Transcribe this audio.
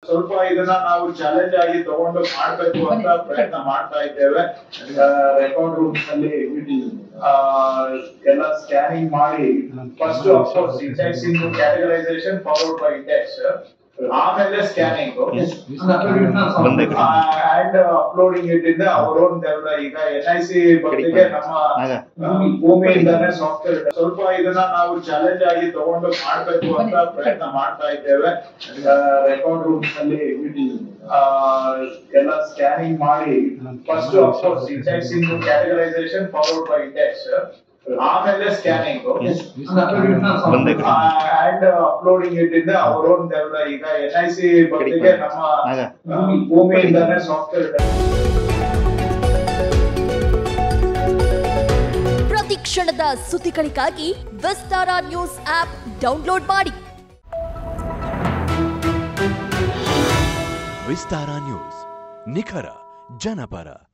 ಸ್ವಲ್ಪ ಇದನ್ನ ನಾವು ಚಾಲೆಂಜ್ ಆಗಿ ತಗೊಂಡು ಮಾಡ್ಬೇಕು ಅಂತ ಪ್ರಯತ್ನ ಮಾಡ್ತಾ ಇದ್ದೇವೆ ರೆಕಾರ್ಡ್ ರೂಮ್ಸ್ ಅಲ್ಲಿ ಆ, ಎಲ್ಲ ಸ್ಕ್ಯಾನಿಂಗ್ ಮಾಡಿ first of course index in categorisation followed by index ಆಮೇಲೆ ಸ್ಕ್ಯಾನಿಂಗ್ ಅಂಡ್ ಅಪ್ಲೋಡಿಂಗ್ ಇಟ್ ಇಂದ ಅವರ್ ಓನ್ ಈಗ ಎನ್ ಐ ಸಿ ಬಗ್ಗೆ ನಮ್ಮ ಆ, ಭೂಮಿಯಿಂದಾನೇ ಸಾಫ್ಟ್ವೇರ್ ಸ್ವಲ್ಪ ಇದನ್ನ ನಾವು ಚಾಲೆಂಜ್ ಆಗಿ ತಗೊಂಡು ಮಾಡ್ಬೇಕು ಅಂತ ಪ್ರಯತ್ನ ಮಾಡ್ತಾ ಇದ್ದೇವೆ ರೆಕಾರ್ಡ್ ರೂಮ್ಸ್ ಅಲ್ಲಿ ಆ, ಎಲ್ಲ ಸ್ಕ್ಯಾನಿಂಗ್ ಮಾಡಿ first of course index in categorisation followed by index ಆಮೇಲೆ ಸ್ಕ್ಯಾನಿಂಗ್ ಅಂಡ್ ಅಪ್ಲೋಡಿಂಗ್ ಇಟ್ ಇಂದ ಅವರ್ ಓನ್ ಈಗ ಎನ್ ಐ ಸಿ ಬಗ್ಗೆ ನಮ್ಮ ಆ, ಭೂಮಿಯಿಂದಾನೇ ಸಾಫ್ಟ್ವೇರ್ ಪ್ರತಿ ಕ್ಷಣದ ಸುದ್ದಿಗಳಿಗಾಗಿ ವಿಸ್ತಾರ ನ್ಯೂಸ್ ಆಪ್ ಡೌನ್ಲೋಡ್ ಮಾಡಿ ವಿಸ್ತಾರ ನ್ಯೂಸ್ ನಿಖರ ಜನಪರ